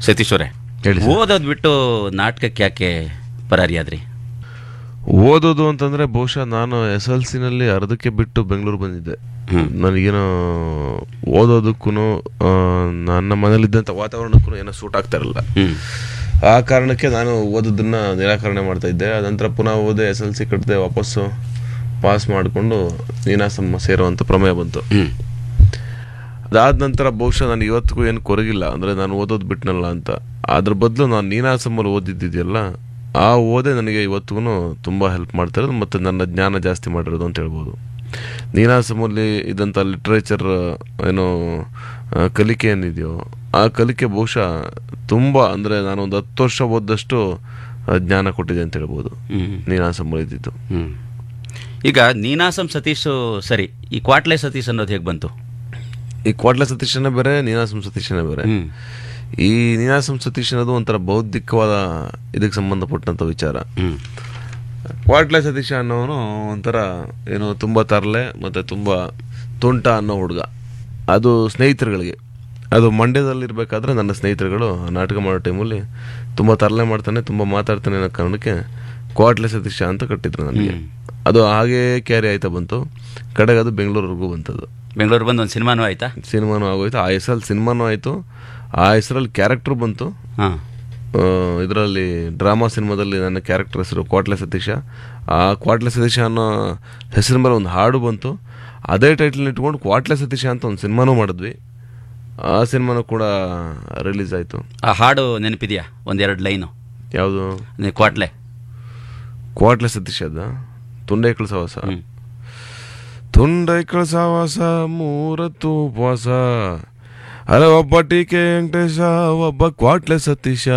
ಸತೀಶ್ ಅವರೇ ಹೇಳಿ ಸರ್. ಓದೋದ್ ಬಿಟ್ಟು ನಾಟಕಕ್ಕೆ ಯಾಕೆ ಪರಾರಿಯಾದ್ರಿ ಓದೋದು ಅಂತಂದ್ರೆ ಬಹುಶಃ ನಾನು ಎಸ್ ಎಲ್ ಸಿನಲ್ಲಿ ಅರ್ಧಕ್ಕೆ ಬಿಟ್ಟು ಬೆಂಗಳೂರು ಬಂದಿದ್ದೆ ಹ್ಮ್. ನನಗೇನೋ ಓದೋದಕ್ಕೂ ನನ್ನ ಮನೇಲಿದ್ದಂಥ ವಾತಾವರಣಕ್ಕೂ ಏನೋ ಸೂಟ್ ಆಗ್ತಾ ಇರಲಿಲ್ಲ ಹ್ಮ್ ಆ ಕಾರಣಕ್ಕೆ ನಾನು ಓದೋದನ್ನ ನಿರಾಕರಣೆ ಮಾಡ್ತಾ ಇದ್ದೆ ಅದಂತರ ಪುನಃ ಓದೆ ಎಸ್ ಎಲ್ ಸಿ ಕಟ್ಟಿದೆ ವಾಪಸ್ಸು ಪಾಸ್ ಮಾಡಿಕೊಂಡು ನೀನಾಸಮ್ಮ ಸೇರುವಂಥ ಪ್ರಮೇಯ ಬಂತು ಹ್ಮ್ ಅದಾದ ನಂತರ ಬಹುಶಃ ನಾನು ಇವತ್ತಿಗೂ ಏನು ಕೊರಗಿಲ್ಲ ಅಂದರೆ ನಾನು ಓದೋದು ಬಿಟ್ನಲ್ಲ ಅಂತ ಅದ್ರ ಬದಲು ನಾನು ನೀನಾಸಮ್ಮಲ್ಲಿ ಓದಿದ್ದಿದೆಯಲ್ಲ ಆ ಓದೇ ನನಗೆ ಇವತ್ತಿಗೂ ತುಂಬ ಹೆಲ್ಪ್ ಮಾಡ್ತಾ ಇರೋದು ಮತ್ತು ನನ್ನ ಜ್ಞಾನ ಜಾಸ್ತಿ ಮಾಡಿರೋದು ಅಂತ ಹೇಳ್ಬೋದು ನೀನಾಸಮಲ್ಲಿ ಇದ್ದಂಥ ಲಿಟ್ರೇಚರ್ ಏನು ಆ, ಕಲಿಕೆ ಏನಿದೆಯೋ ಆ ಕಲಿಕೆ ಬಹುಶಃ ತುಂಬ ಅಂದರೆ ನಾನು ಒಂದು ಹತ್ತು ವರ್ಷ ಓದಷ್ಟು ಆ, ಜ್ಞಾನ ಕೊಟ್ಟಿದೆ ಅಂತ ಹೇಳ್ಬೋದು ಹ್ಮ್ ನೀನಾಸಮ್ಮಲ್ಲಿ ಇದ್ದಿದ್ದು ಹ್ಮ್ ಈಗ ನೀನಾಸಂ ಸತೀಶ್ ಸರಿ ಈ ಕ್ವಾಟ್ಲೆ ಸತೀಶ್ ಅನ್ನೋದು ಹೇಗೆ ಬಂತು ಈ ಕ್ವಾಟ್ಲೆ ಸತೀಶನೇ ಬೇರೆ ನೀನಾಸಂ ಸತೀಶನೇ ಬೇರೆ ಹ್ಮ್ ಈ ನೀನಾಸಂ ಸತೀಶ್ ಅನ್ನೋದು ಒಂಥರ ಬೌದ್ಧಿಕವಾದ ಇದಕ್ಕೆ ಸಂಬಂಧಪಟ್ಟಂತ ವಿಚಾರ ಹ್ಮ್ ಕ್ವಾಟ್ಲೆ ಸತೀಶ ಅನ್ನೋನು ಒಂಥರ ಏನು ತುಂಬ ತರಲೆ ಮತ್ತು ತುಂಬ ತುಂಟ ಅನ್ನೋ ಹುಡುಗ ಅದು ಸ್ನೇಹಿತರುಗಳಿಗೆ ಅದು ಮಂಡ್ಯದಲ್ಲಿರ್ಬೇಕಾದ್ರೆ ನನ್ನ ಸ್ನೇಹಿತರುಗಳು ನಾಟಕ ಮಾಡೋ ಟೈಮಲ್ಲಿ ತುಂಬ ತರಲೆ ಮಾಡ್ತಾನೆ ತುಂಬ ಮಾತಾಡ್ತಾನೆ ಅನ್ನೋ ಕಾರಣಕ್ಕೆ ಕ್ವಾಟ್ಲೆ ಸತೀಶ ಅಂತ ಕಟ್ಟಿದ್ರು ನನಗೆ ಅದು ಹಾಗೇ ಕ್ಯಾರಿ ಆಯ್ತಾ ಬಂತು ಕಡೆಗೆ ಅದು ಬೆಂಗಳೂರಿಗೂ ಬಂತದ್ದು ಬೆಂಗಳೂರು ಬಂದು ಒಂದು ಸಿನಿಮಾನೂ ಆಯ್ತಾ ಸಿನಿಮಾನು ಆಗೋಯ್ತು ಆ ಹೆಸರಲ್ಲಿ ಸಿನಿಮಾನು ಆಯಿತು ಆ ಹೆಸರಲ್ಲಿ ಕ್ಯಾರೆಕ್ಟರ್ ಬಂತು ಹಾಂ ಇದರಲ್ಲಿ ಡ್ರಾಮಾ ಸಿನಿಮಾದಲ್ಲಿ ನನ್ನ ಕ್ಯಾರೆಕ್ಟರ್ ಹೆಸರು ಕ್ವಾಟ್ಲೆ ಸತೀಶ ಆ ಕ್ವಾಟ್ಲೆ ಸತೀಶ ಅನ್ನೋ ಹೆಸರಿನ ಮೇಲೆ ಒಂದು ಹಾಡು ಬಂತು ಅದೇ ಟೈಟಲ್ ಇಟ್ಕೊಂಡು ಕ್ವಾಟ್ಲೆ ಸತೀಶ ಅಂತ ಒಂದು ಸಿನಿಮಾನೂ ಮಾಡಿದ್ವಿ ಆ ಸಿನಿಮಾನು ಕೂಡ ರಿಲೀಸ್ ಆಯಿತು ಆ ಹಾಡು ನೆನಪಿದೆಯಾ ಒಂದೆರಡು ಲೈನು ಯಾವುದು ಕ್ವಾಟ್ಲೆ ಕ್ವಾಟ್ಲೆ ಸತೀಶ ಅದ ತುಂಡೈಕಳ ಸವಾಸ ಹ್ಮ್. ತುಂಡೈಕಳ ಸವಾಸ ಮೂರತ್ತು ಉಪವಾಸ ಅರೆ ಒಬ್ಬ ಟಿ ಕೆ ವೆಂಕಟೇಶ ಒಬ್ಬ ಕ್ವಾಟ್ಲೆ ಸತೀಶ